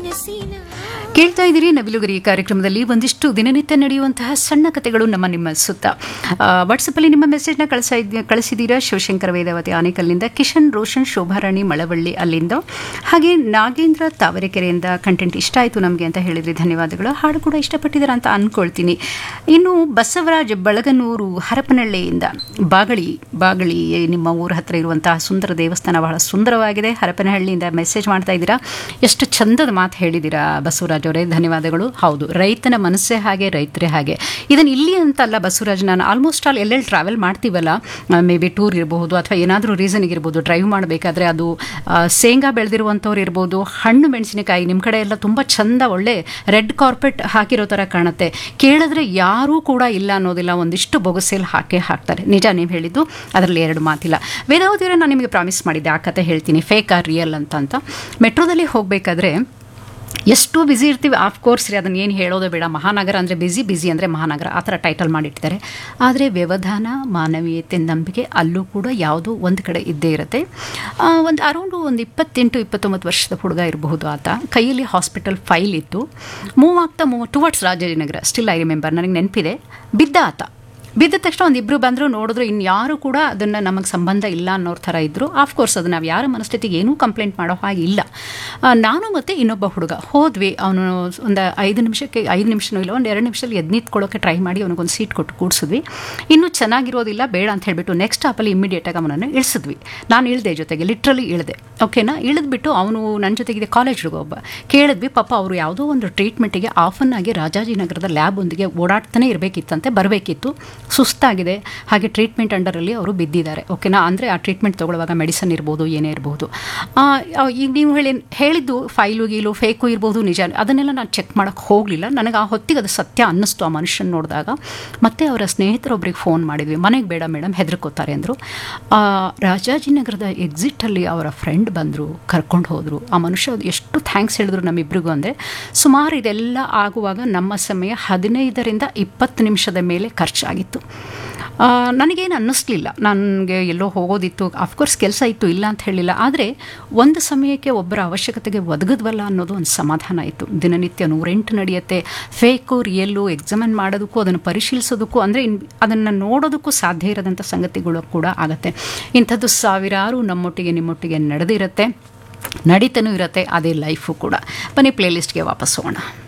ಮನಸ್ಸಿನ ಕೇಳ್ತಾ ಇದ್ದೀರಿ ನವಿಲುಗರಿ ಕಾರ್ಯಕ್ರಮದಲ್ಲಿ ಒಂದಿಷ್ಟು ದಿನನಿತ್ಯ ನಡೆಯುವಂತಹ ಸಣ್ಣ ಕಥೆಗಳು ನಮ್ಮ ನಿಮ್ಮ ಸುತ್ತ ವಾಟ್ಸಪ್ಪಲ್ಲಿ ನಿಮ್ಮ ಮೆಸೇಜ್ನ ಕಳಿಸ ಕಳಿಸಿದ್ದೀರಾ ಶಿವಶಂಕರ ವೇದಾವತಿ ಆನೇಕಲ್ನಿಂದ ಕಿಶನ್ ರೋಷನ್ ಶೋಭಾರಾಣಿ ಮಳವಳ್ಳಿ ಅಲ್ಲಿಂದ ಹಾಗೆ ನಾಗೇಂದ್ರ ತಾವರೆಕೆರೆಯಿಂದ ಕಂಟೆಂಟ್ ಇಷ್ಟ ಆಯಿತು ನಮಗೆ ಅಂತ ಹೇಳಿದ್ರಿ ಧನ್ಯವಾದಗಳು ಹಾಡು ಕೂಡ ಇಷ್ಟಪಟ್ಟಿದ್ದೀರಾ ಅಂತ ಅಂದ್ಕೊಳ್ತೀನಿ ಇನ್ನು ಬಸವರಾಜ್ ಬಳಗನೂರು ಹರಪನಹಳ್ಳಿಯಿಂದ ಬಾಗಳಿ ಬಾಗಳಿ ನಿಮ್ಮ ಊರ ಹತ್ರ ಇರುವಂತಹ ಸುಂದರ ದೇವಸ್ಥಾನ ಬಹಳ ಸುಂದರವಾಗಿದೆ ಹರಪನಹಳ್ಳಿಯಿಂದ ಮೆಸೇಜ್ ಮಾಡ್ತಾ ಇದ್ದೀರಾ ಎಷ್ಟು ಚಂದದ ಮಾತು ಹೇಳಿದ್ದೀರಾ ಬಸವರಾಜ್ ಅವರೇ ಧನ್ಯವಾದಗಳು ಹೌದು ರೈತನ ಮನಸ್ಸೇ ಹಾಗೆ ರೈತರೇ ಹಾಗೆ ಇದನ್ನು ಇಲ್ಲಿ ಅಂತಲ್ಲ ಬಸವರಾಜ್ ನಾನು ಆಲ್ಮೋಸ್ಟ್ ಆಲ್ ಎಲ್ಲೆಲ್ಲಿ ಟ್ರಾವೆಲ್ ಮಾಡ್ತೀವಲ್ಲ ಮೇ ಬಿ ಟೂರ್ ಇರಬಹುದು ಅಥವಾ ಏನಾದರೂ ರೀಸನ್ಗೆ ಇರ್ಬೋದು ಡ್ರೈವ್ ಮಾಡಬೇಕಾದ್ರೆ ಅದು ಆ, ಶೇಂಗಾ ಬೆಳೆದಿರುವಂಥವ್ರು ಇರ್ಬೋದು ಹಣ್ಣು ಮೆಣಸಿನಕಾಯಿ ನಿಮ್ಮ ಕಡೆ ಎಲ್ಲ ತುಂಬ ಚಂದ ಒಳ್ಳೆ ರೆಡ್ ಕಾರ್ಪೆಟ್ ಹಾಕಿರೋ ಥರ ಕಾಣುತ್ತೆ ಕೇಳಿದ್ರೆ ಯಾರೂ ಕೂಡ ಇಲ್ಲ ಅನ್ನೋದಿಲ್ಲ ಒಂದಿಷ್ಟು ಬೊಗಸೆಲ್ ಹಾಕೇ ಹಾಕ್ತಾರೆ ನಿಜ ನೀವು ಹೇಳಿದ್ದು ಅದರಲ್ಲಿ ಎರಡು ಮಾತಿಲ್ಲ ವೇದಾವತಿಯವರೇ ನಾನು ನಿಮಗೆ ಪ್ರಾಮಿಸ್ ಮಾಡಿದ್ದೆ ಆ ಕತೆ ಹೇಳ್ತೀನಿ ಫೇಕ್ ಆರ್ ರಿಯಲ್ ಅಂತ ಅಂತ ಮೆಟ್ರೋದಲ್ಲಿ ಹೋಗಬೇಕಾದ್ರೆ ಎಷ್ಟು ಬ್ಯುಸಿ ಇರ್ತೀವಿ ಆಫ್ ಕೋರ್ಸ್ ರೀ ಅದನ್ನು ಏನು ಹೇಳೋದೇ ಬೇಡ ಮಹಾನಗರ ಅಂದರೆ ಬ್ಯುಸಿ ಬ್ಯುಸಿ ಅಂದರೆ ಮಹಾನಗರ ಆ ಥರ ಟೈಟಲ್ ಮಾಡಿಟ್ಟಿದ್ದಾರೆ ಆದರೆ ವ್ಯವಧಾನ ಮಾನವೀಯತೆ ನಂಬಿಕೆ ಅಲ್ಲೂ ಕೂಡ ಯಾವುದೋ ಒಂದು ಕಡೆ ಇದ್ದೇ ಇರುತ್ತೆ ಆ, ಒಂದು ಅರೌಂಡು ಒಂದು ಇಪ್ಪತ್ತೆಂಟು ಇಪ್ಪತ್ತೊಂಬತ್ತು ವರ್ಷದ ಹುಡುಗ ಇರಬಹುದು ಆತ ಕೈಯಲ್ಲಿ ಹಾಸ್ಪಿಟಲ್ ಫೈಲ್ ಇತ್ತು ಮೂವ್ ಆಗ್ತಾ move towards Rajajinagar still I remember ನನಗೆ ನೆನಪಿದೆ ಬಿದ್ದ ಆತ ಬಿದ್ದ ತಕ್ಷಣ ಒಂದಿಬ್ಬರು ಬಂದರು ನೋಡಿದ್ರು ಇನ್ಯಾರು ಕೂಡ ಅದನ್ನು ನಮಗೆ ಸಂಬಂಧ ಇಲ್ಲ ಅನ್ನೋರ ಥರ ಇದ್ದರು ಆಫ್ಕೋರ್ಸ್ ಅದು ನಾವು ಯಾರ ಮನಸ್ಥಿತಿಗೆ ಏನೂ ಕಂಪ್ಲೇಂಟ್ ಮಾಡೋ ಹಾಗೆ ಇಲ್ಲ ಆ, ನಾನು ಮತ್ತು ಇನ್ನೊಬ್ಬ ಹುಡುಗ ಹೋದ್ವಿ ಅವನು ಒಂದು ಐದು ನಿಮಿಷಕ್ಕೆ ಐದು ನಿಮಿಷನೂ ಇಲ್ಲ ಒಂದು ಎರಡು ನಿಮಿಷದಲ್ಲಿ ಎದ್ದು ನಿಂತ್ಕೊಳ್ಳೋಕೆ ಟ್ರೈ ಮಾಡಿ ಅವನಿಗೊಂದು ಸೀಟ್ ಕೊಟ್ಟು ಕೂಡಿಸಿದ್ವಿ ಇನ್ನೂ ಚೆನ್ನಾಗಿರೋದಿಲ್ಲ ಬೇಡ ಅಂತ ಹೇಳಿಬಿಟ್ಟು ನೆಕ್ಸ್ಟ್ ಸ್ಟಾಪಲ್ಲಿ ಇಮಿಡಿಯೇಟಾಗಿ ಅವನನ್ನು ಇಳಿಸಿದ್ವಿ ನಾನು ಇಳಿದೆ ಜೊತೆಗೆ ಲಿಟ್ರಲಿ ಇಳಿದೆ ಓಕೆನಾ ಇಳಿದ್ಬಿಟ್ಟು ಅವನು ನನ್ನ ಜೊತೆಗಿದೆ ಕಾಲೇಜ್ ಹುಡುಗ ಒಬ್ಬ ಕೇಳಿದ್ವಿ ಪಾಪ ಅವರು ಯಾವುದೋ ಒಂದು ಟ್ರೀಟ್ಮೆಂಟಿಗೆ ಆಫನ್ ಆಗಿ ರಾಜಾಜಿನಗರದ ಲ್ಯಾಬ್ ಒಂದಿಗೆ ಓಡಾಡ್ತಾನೆ ಇರಬೇಕಿತ್ತಂತೆ ಬರಬೇಕಿತ್ತು ಸುಸ್ತಾಗಿದೆ ಹಾಗೆ ಟ್ರೀಟ್ಮೆಂಟ್ ಅಂಡರಲ್ಲಿ ಅವರು ಬಿದ್ದಿದ್ದಾರೆ ಓಕೆನಾ ಅಂದರೆ ಆ ಟ್ರೀಟ್ಮೆಂಟ್ ತೊಗೊಳ್ಳುವಾಗ ಮೆಡಿಸನ್ ಇರ್ಬೋದು ಏನೇ ಇರ್ಬೋದು ಆ, ಆ, ಈಗ ನೀವು ಹೇಳಿ ಹೇಳಿದ್ದು ಫೈಲು ಗೀಲು ಫೇಕು ಇರ್ಬೋದು ನಿಜ ಅದನ್ನೆಲ್ಲ ನಾನು ಚೆಕ್ ಮಾಡೋಕ್ಕೆ ಹೋಗಲಿಲ್ಲ ನನಗೆ ಆ ಹೊತ್ತಿಗೆ ಅದು ಸತ್ಯ ಅನ್ನಿಸ್ತು ಆ ಮನುಷ್ಯನ ನೋಡಿದಾಗ ಮತ್ತೆ ಅವರ ಸ್ನೇಹಿತರೊಬ್ಬರಿಗೆ ಫೋನ್ ಮಾಡಿದ್ವಿ ಮನೆಗೆ ಬೇಡ ಮೇಡಮ್ ಹೆದರ್ಕೋತಾರೆ ಅಂದರು ರಾಜಾಜಿನಗರದ ಎಕ್ಸಿಟಲ್ಲಿ ಅವರ ಫ್ರೆಂಡ್ ಬಂದರು ಕರ್ಕೊಂಡು ಹೋದರು ಆ ಮನುಷ್ಯ ಎಷ್ಟು ಥ್ಯಾಂಕ್ಸ್ ಹೇಳಿದ್ರು ನಮ್ಮಿಬ್ರಿಗೂ ಅಂದರೆ ಸುಮಾರು ಇದೆಲ್ಲ ಆಗುವಾಗ ನಮ್ಮ ಸಮಯ ಹದಿನೈದರಿಂದ ಇಪ್ಪತ್ತು ನಿಮಿಷದ ಮೇಲೆ ಖರ್ಚಾಗಿತ್ತು ಆ, ನನಗೇನು ಅನ್ನಿಸ್ಲಿಲ್ಲ ನನಗೆ ಎಲ್ಲೋ ಹೋಗೋದಿತ್ತು ಅಫ್ಕೋರ್ಸ್ ಕೆಲಸ ಇತ್ತು ಇಲ್ಲ ಅಂತ ಹೇಳಿಲ್ಲ ಆದರೆ ಒಂದು ಸಮಯಕ್ಕೆ ಒಬ್ಬರ ಅವಶ್ಯಕತೆಗೆ ಒದಗದ್ವಲ್ಲ ಅನ್ನೋದು ಒಂದು ಸಮಾಧಾನ ಇತ್ತು ದಿನನಿತ್ಯ ನೂರೆಂಟು ನಡೆಯುತ್ತೆ ಫೇಕು ರಿಯಲ್ಲು ಎಕ್ಸಾಮಿನ್ ಮಾಡೋದಕ್ಕೂ ಅದನ್ನು ಪರಿಶೀಲಿಸೋದಕ್ಕೂ ಅಂದರೆ ಅದನ್ನು ನೋಡೋದಕ್ಕೂ ಸಾಧ್ಯ ಇರೋದಂಥ ಸಂಗತಿಗಳು ಕೂಡ ಆಗುತ್ತೆ ಇಂಥದ್ದು ಸಾವಿರಾರು ನಮ್ಮೊಟ್ಟಿಗೆ ನಿಮ್ಮೊಟ್ಟಿಗೆ ನಡೆದಿರುತ್ತೆ ನಡೀತಾನೂ ಇರುತ್ತೆ ಅದೇ ಲೈಫು ಕೂಡ ಬನ್ನಿ ಪ್ಲೇಲಿಸ್ಟ್ಗೆ ವಾಪಸ್ ಹೋಗೋಣ